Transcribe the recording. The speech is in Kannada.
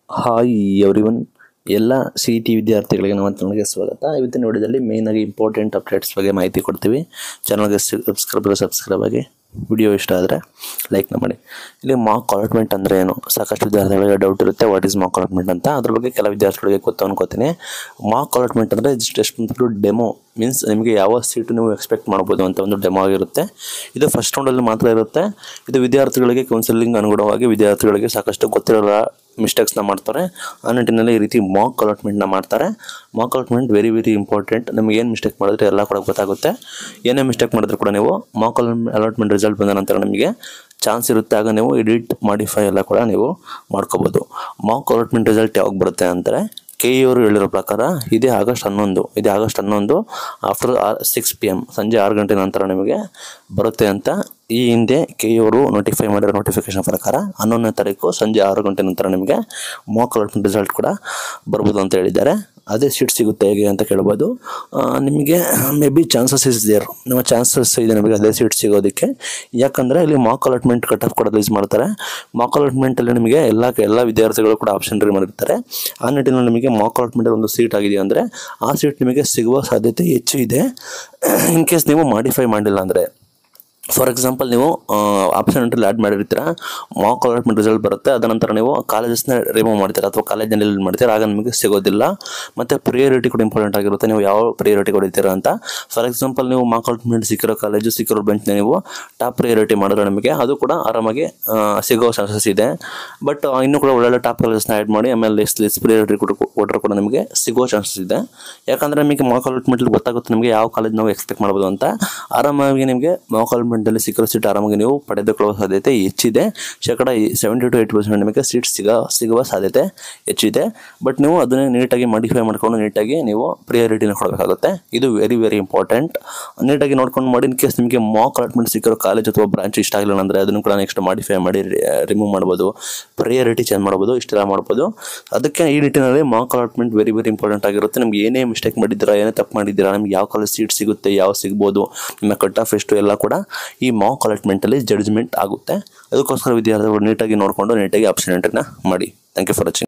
ಹಾಯ್ ಎವ್ರಿವನ್ ಎಲ್ಲ ಸಿ ಇ ಟಿ ವಿದ್ಯಾರ್ಥಿಗಳಿಗೆ ನಮ್ಮ ಚಾನಲ್ಗೆ ಸ್ವಾಗತ ಇವತ್ತಿನ ವಿಡಿಯೋದಲ್ಲಿ ಮೇಯ್ನಾಗಿ ಇಂಪಾರ್ಟೆಂಟ್ ಅಪ್ಡೇಟ್ಸ್ ಬಗ್ಗೆ ಮಾಹಿತಿ ಕೊಡ್ತೀವಿ ಚಾನಲ್ಗೆ ಸಬ್ಸ್ಕ್ರೈಬ್ ಸಬ್ಸ್ಕ್ರೈಬ್ ಆಗಿ ವಿಡಿಯೋ ಇಷ್ಟ ಆದರೆ ಲೈಕ್ನ ಮಾಡಿ ಇಲ್ಲಿ ಮಾಕ್ ಅಲಾಟ್ಮೆಂಟ್ ಅಂದರೆ ಏನು ಸಾಕಷ್ಟು ವಿದ್ಯಾರ್ಥಿಗಳಿಗೆ ಡೌಟ್ ಇರುತ್ತೆ ವಾಟ್ ಈಸ್ ಮಾಕ್ ಅಲಾಟ್ಮೆಂಟ್ ಅಂತ ಅದ್ರ ಬಗ್ಗೆ ಕೆಲ ವಿದ್ಯಾರ್ಥಿಗಳಿಗೆ ಗೊತ್ತು ಅನ್ಕೋತೀನಿ ಮಾಕ್ ಅಲಾಟ್ಮೆಂಟ್ ಅಂದರೆ ಜಸ್ಟ್ ಬಂದ್ಬಿಟ್ಟು ಡೆಮೋ ಮೀನ್ಸ್ ನಿಮಗೆ ಯಾವ ಸೀಟು ನೀವು ಎಕ್ಸ್ಪೆಕ್ಟ್ ಮಾಡ್ಬೋದು ಅಂತ ಒಂದು ಡೆಮೋ ಆಗಿರುತ್ತೆ ಇದು ಫಸ್ಟ್ ರೌಂಡಲ್ಲಿ ಮಾತ್ರ ಇರುತ್ತೆ ಇದು ವಿದ್ಯಾರ್ಥಿಗಳಿಗೆ ಕೌನ್ಸಿಲಿಂಗ್ ಅನುಗುಣವಾಗಿ ವಿದ್ಯಾರ್ಥಿಗಳಿಗೆ ಸಾಕಷ್ಟು ಗೊತ್ತಿರಲ್ಲ ಮಿಸ್ಟೇಕ್ಸ್ನ ಮಾಡ್ತಾರೆ ಆ ನಿಟ್ಟಿನಲ್ಲಿ ಈ ರೀತಿ ಮಾಕ್ ಅಲಾಟ್ಮೆಂಟ್ನ ಮಾಡ್ತಾರೆ mock allotment very very important ನಿಮ್ಗೆ ಏನು ಮಿಸ್ಟೇಕ್ ಮಾಡಿದ್ರೆ ಎಲ್ಲ ಕೂಡ ಗೊತ್ತಾಗುತ್ತೆ ಏನೇ ಮಿಸ್ಟೇಕ್ ಮಾಡಿದ್ರು ಕೂಡ ನೀವು ಮಾಕ್ ಅಲಾಟ್ಮೆಂಟ್ ರಿಸಲ್ಟ್ ಬಂದ ನಂತರ ನಿಮಗೆ ಚಾನ್ಸ್ ಇರುತ್ತೆ ಆಗ ನೀವು ಎಡಿಟ್ ಮಾಡಿಫೈ ಎಲ್ಲ ಕೂಡ ನೀವು ಮಾಡ್ಕೋಬೋದು ಮಾಕ್ ಅಲಾಟ್ಮೆಂಟ್ ರಿಸಲ್ಟ್ ಯಾವಾಗ ಬರುತ್ತೆ ಅಂದರೆ ಕೆ ಇ ಅವರು ಹೇಳಿರೋ ಪ್ರಕಾರ ಇದೇ ಆಗಸ್ಟ್ ಹನ್ನೊಂದು ಇದೇ ಆಗಸ್ಟ್ ಹನ್ನೊಂದು ಆಫ್ಟರ್ ಸಿಕ್ಸ್ ಪಿ ಎಮ್ ಸಂಜೆ ಆರು ಗಂಟೆ ನಂತರ ನಿಮಗೆ ಬರುತ್ತೆ ಅಂತ ಈ ಹಿಂದೆ ಕೆ ಇ ಅವರು ನೋಟಿಫೈ ಮಾಡಿರೋ ನೋಟಿಫಿಕೇಶನ್ ಪ್ರಕಾರ ಹನ್ನೊಂದನೇ ತಾರೀಕು ಸಂಜೆ ಆರು ಗಂಟೆ ನಂತರ ನಿಮಗೆ ಮಾಕ್ ಅಲಾಟ್ಮೆಂಟ್ ರಿಸಲ್ಟ್ ಕೂಡ ಬರ್ಬೋದು ಅಂತ ಹೇಳಿದ್ದಾರೆ ಅದೇ ಸೀಟ್ ಸಿಗುತ್ತೆ ಹೇಗೆ ಅಂತ ಕೇಳ್ಬೋದು ಆ, ನಿಮಗೆ may be chances is there ನಮ್ಮ ಚಾನ್ಸಸ್ ಇದೆ ನಮಗೆ ಅದೇ ಸೀಟ್ ಸಿಗೋದಕ್ಕೆ ಯಾಕಂದರೆ ಇಲ್ಲಿ ಮಾಕ್ ಅಲಾಟ್ಮೆಂಟ್ ಕಟ್ ಆಫ್ ಕೂಡ ರಿಲೀಸ್ ಮಾಡ್ತಾರೆ ಮಾಕ್ ಅಲಾಟ್ಮೆಂಟಲ್ಲಿ ನಿಮಗೆ ಎಲ್ಲ ಎಲ್ಲ ವಿದ್ಯಾರ್ಥಿಗಳು ಕೂಡ ಆಪ್ಷನ್ ರೀ ಮಾಡಿರ್ತಾರೆ ಆ ನಿಟ್ಟಿನಲ್ಲಿ ನಿಮಗೆ ಮಾಕ್ ಅಲಾಟ್ಮೆಂಟ್ ಒಂದು ಸೀಟ್ ಆಗಿದೆ ಅಂದರೆ ಆ ಸೀಟ್ ನಿಮಗೆ ಸಿಗುವ ಸಾಧ್ಯತೆ ಹೆಚ್ಚು ಇದೆ ಇನ್ ಕೇಸ್ ನೀವು ಮಾಡಿಫೈ ಮಾಡಿಲ್ಲ ಅಂದರೆ ಫಾರ್ ಎಕ್ಸಾಂಪಲ್ ನೀವು ಆಪ್ಷನ್ ಎಂಟ್ರಲ್ಲಿ ಆ್ಯಡ್ ಮಾಡಿರ್ತೀರ ಮಾಕ್ ಅಲಾಟ್ಮೆಂಟ್ ರಿಸಲ್ಟ್ ಬರುತ್ತೆ ಅದ ನಂತರ ನೀವು ಕಾಲೇಜಸ್ನ ರಿಮೂವ್ ಮಾಡ್ತೀರಾ ಅಥವಾ ಕಾಲೇಜಲ್ಲಿ ಇಲ್ಲಿ ಮಾಡ್ತೀರಾ ಆಗ ನಿಮಗೆ ಸಿಗೋದಿಲ್ಲ ಮತ್ತು ಪ್ರಿಯಾರಿಟಿ ಕೂಡ ಇಂಪಾರ್ಟೆಂಟ್ ಆಗಿರುತ್ತೆ ನೀವು ಯಾವ ಪ್ರಿಯಾರಿಟಿ ಕೊಡ್ತೀರಾ ಅಂತ ಫಾರ್ ಎಕ್ಸಾಂಪಲ್ ನೀವು ಮಾಕ್ ಅಲಾಟ್ಮೆಂಟ್ ಸಿಕ್ಕಿರೋ ಕಾಲೇಜು ಸಿಕ್ಕಿರೋ ಬೆಂಚ್ನ ನೀವು ಟಾಪ್ ಪ್ರಿಯಾರಿಟಿ ಮಾಡಿದ್ರೆ ನಿಮಗೆ ಅದು ಕೂಡ ಆರಾಮಾಗಿ ಆ, ಸಿಗೋ ಚಾನ್ಸಸ್ ಇದೆ ಬಟ್ ಇನ್ನೂ ಕೂಡ ಒಳ್ಳೊಳ್ಳೆ ಟಾಪ್ ಕಾಲೇಜಸ್ನ ಆ್ಯಡ್ ಮಾಡಿ ಆಮೇಲೆ ಲಿಸ್ಟ್ ಲಿಸ್ಟ್ ಪ್ರಿಯಾರಿಟಿ ಕೂಡ ಕೊಟ್ಟರು ಕೂಡ ನಿಮಗೆ ಸಿಗೋ ಚಾನ್ಸಸ್ ಇದೆ ಯಾಕಂದರೆ ನಿಮಗೆ ಮಾಕ್ ಅಲಾಟ್ಮೆಂಟಲ್ಲಿ ಗೊತ್ತಾಗುತ್ತೆ ನಿಮಗೆ ಯಾವ ಕಾಲೇಜ್ ನಾವು ಎಕ್ಸ್ಪೆಕ್ಟ್ ಮಾಡ್ಬೋದು ಅಂತ ಆರಾಮಾಗಿ ನಿಮಗೆ ಮಾಕ್ ಅಲಾಟ್ಮೆಂಟಲ್ಲಿ ಸಿಕ್ಕಿರೋ ಸೀಟ್ ಆರಾಮಾಗಿ ನೀವು ಪಡೆದುಕೊಳ್ಳುವ ಸಾಧ್ಯತೆ ಹೆಚ್ಚಿದೆ ಶೇಕಡ ಸೆವೆಂಟಿ ಟು ಏಯ್ಟ್ ಪರ್ಸೆಂಟ್ ನಿಮಗೆ ಸೀಟ್ ಸಿಗ ಸಿಗುವ ಸಾಧ್ಯತೆ ಹೆಚ್ಚಿದೆ ಬಟ್ ನೀವು ಅದನ್ನೇ ನೀಟಾಗಿ ಮಾಡಿಫೈ ಮಾಡ್ಕೊಂಡು ನೀಟಾಗಿ ನೀವು ಪ್ರಿಯಾರಿಟಿನ ಕೊಡಬೇಕಾಗುತ್ತೆ ಇದು ವೆರಿ ವೆರಿ ಇಂಪಾರ್ಟೆಂಟ್ ನೀಟಾಗಿ ನೋಡ್ಕೊಂಡು ಮಾಡಿ ಇನ್ ಕೇಸ್ ನಿಮಗೆ ಮಾಕ್ ಅಲಾಟ್ಮೆಂಟ್ ಸಿಕ್ಕಿರೋ ಕಾಲೇಜ್ ಅಥವಾ ಬ್ರಾಂಚ್ ಇಷ್ಟ ಆಗಲಿಲ್ಲ ಅಂದರೆ ಅದನ್ನು ಕೂಡ ನೆಕ್ಸ್ಟ್ ಮಾಡಿಫೈ ಮಾಡಿ ರಿಮೂವ್ ಮಾಡ್ಬೋದು ಪ್ರಿಯಾರಿಟಿ ಚೇಂಜ್ ಮಾಡ್ಬೋದು ಇಷ್ಟೆಲ್ಲ ಮಾಡ್ಬೋದು ಅದಕ್ಕೆ ಈ ನಿಟ್ಟಿನಲ್ಲಿ mock allotment very very important ಆಗಿರುತ್ತೆ ನಿಮ್ಗೆ ಏನೇ ಮಿಸ್ಟೇಕ್ ಮಾಡಿದ್ದೀರಾ ಏನೇ ತಪ್ಪು ಮಾಡಿದ್ದೀರಾ ನಿಮ್ಗೆ ಯಾವ ಕಾಲೇಜ್ ಸೀಟ್ ಸಿಗುತ್ತೆ ಯಾವ ಸಿಗ್ಬೋದು ನಿಮ್ಮ ಕಟ್ ಆಫ್ ಎಷ್ಟು ಎಲ್ಲ ಕೂಡ ಈ ಮಾಕ್ ಅಲಾಟ್ಮೆಂಟಲ್ಲಿ ಜಡ್ಜ್ಮೆಂಟ್ ಆಗುತ್ತೆ ಅದಕ್ಕೋಸ್ಕರ ವಿದ್ಯಾರ್ಥಿಗಳು ನೀಟಾಗಿ ನೋಡಿಕೊಂಡು ನೀಟಾಗಿ ಆಪ್ಷನ್ ಎಂಟ್ರಿನ ಮಾಡಿ ಥ್ಯಾಂಕ್ ಯು ಫಾರ್ ವಾಚಿಂಗ್